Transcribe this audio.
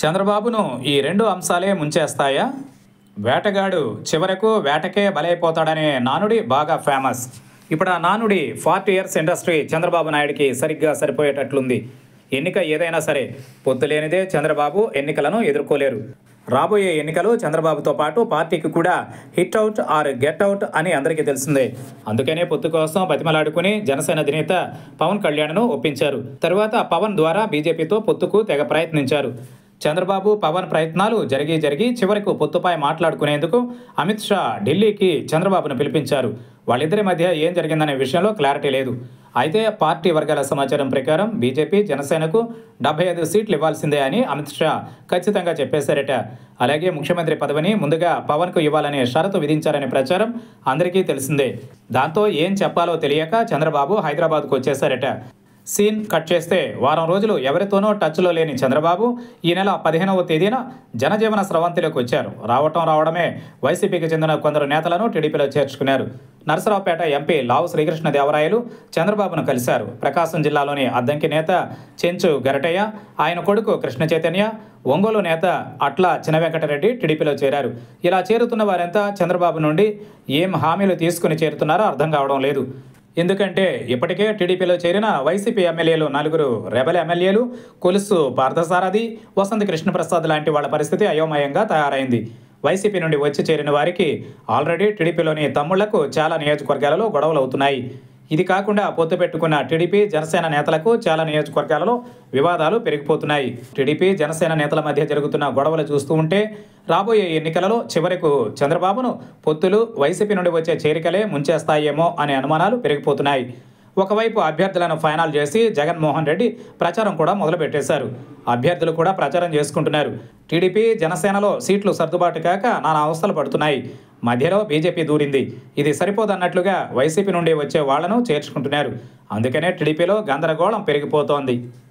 చంద్రబాబును ఈ రెండు అంశాలే ముంచేస్తాయా వేటగాడు చివరకు వేటకే బలైపోతాడనే నానుడి బాగా ఫేమస్ ఇప్పుడు ఆ నానుడి ఫార్టీ ఇయర్స్ ఇండస్ట్రీ చంద్రబాబు నాయుడికి సరిగ్గా సరిపోయేటట్లుంది ఎన్నిక ఏదైనా సరే పొత్తు లేనిదే చంద్రబాబు ఎన్నికలను ఎదుర్కోలేరు రాబోయే ఎన్నికలు చంద్రబాబుతో పాటు పార్టీకి కూడా hit out or get out అని అందరికీ తెలిసిందే అందుకనే పొత్తు కోసం బతిమలాడుకుని జనసేన అధినేత పవన్ కళ్యాణ్ను ఒప్పించారు తరువాత పవన్ ద్వారా బీజేపీతో పొత్తుకు తెగ ప్రయత్నించారు చంద్రబాబు పవన్ ప్రయత్నాలు జరిగి జరిగి చివరకు పొత్తుపై మాట్లాడుకునేందుకు అమిత్ షా ఢిల్లీకి చంద్రబాబును పిలిపించారు వాళ్ళిద్దరి మధ్య ఏం జరిగిందనే విషయంలో క్లారిటీ లేదు అయితే పార్టీ వర్గాల సమాచారం ప్రకారం బీజేపీ జనసేనకు డెబ్బై ఐదు సీట్లు ఇవ్వాల్సిందే అని అమిత్ షా ఖచ్చితంగా చెప్పేశారట అలాగే ముఖ్యమంత్రి పదవిని ముందుగా పవన్కు ఇవ్వాలనే షరతు విధించారనే ప్రచారం అందరికీ తెలిసిందే దాంతో ఏం చెప్పాలో తెలియక చంద్రబాబు హైదరాబాద్కు వచ్చేశారట సీన్ కట్ చేస్తే వారం రోజులు ఎవరితోనో టచ్లో లేని చంద్రబాబు ఈ నెల పదిహేనవ తేదీన జనజీవన స్రవంతిలోకి వచ్చారు రావటం రావడమే వైసీపీకి చెందిన కొందరు నేతలను టీడీపీలో చేర్చుకున్నారు నరసరావుపేట ఎంపీ లావు శ్రీకృష్ణదేవరాయలు చంద్రబాబును కలిశారు ప్రకాశం జిల్లాలోని అద్దంకి నేత చెంచు గరటయ్య ఆయన కొడుకు కృష్ణ చైతన్య ఒంగోలు నేత అట్ల చిన వెంకటరెడ్డి టీడీపీలో చేరారు ఇలా చేరుతున్న వారంతా చంద్రబాబు నుండి ఏం హామీలు తీసుకుని చేరుతున్నారో అర్థం కావడం లేదు ఎందుకంటే ఇప్పటికే టీడీపీలో చేరిన వైసీపీ ఎమ్మెల్యేలు నలుగురు రెబల్ ఎమ్మెల్యేలు కొలుసు పార్థసారథి వసంత కృష్ణప్రసాద్ లాంటి వాళ్ళ పరిస్థితి అయోమయంగా తయారైంది వైసీపీ నుండి వచ్చి చేరిన వారికి ఆల్రెడీ టీడీపీలోని తమ్ముళ్లకు చాలా నియోజకవర్గాలలో గొడవలు అవుతున్నాయి ఇది కాకుండా పొత్తు పెట్టుకున్న టీడీపీ జనసేన నేతలకు చాలా నియోజకవర్గాలలో వివాదాలు పెరిగిపోతున్నాయి టీడీపీ జనసేన నేతల మధ్య జరుగుతున్న గొడవలు చూస్తూ ఉంటే రాబోయే ఎన్నికలలో చివరకు చంద్రబాబును పొత్తులు వైసీపీ నుండి వచ్చే చేరికలే ముంచేస్తాయేమో అనే అనుమానాలు పెరిగిపోతున్నాయి ఒకవైపు అభ్యర్థులను ఫైనల్ చేసి జగన్మోహన్ రెడ్డి ప్రచారం కూడా మొదలుపెట్టేశారు అభ్యర్థులు కూడా ప్రచారం చేసుకుంటున్నారు టీడీపీ జనసేనలో సీట్లు సర్దుబాటు కాక నానా అవస్థలు పడుతున్నాయి మధ్యలో బీజేపీ దూరింది ఇది సరిపోదన్నట్లుగా వైసీపీ నుండి వచ్చే వాళ్లను చేర్చుకుంటున్నారు అందుకనే టీడీపీలో గందరగోళం పెరిగిపోతోంది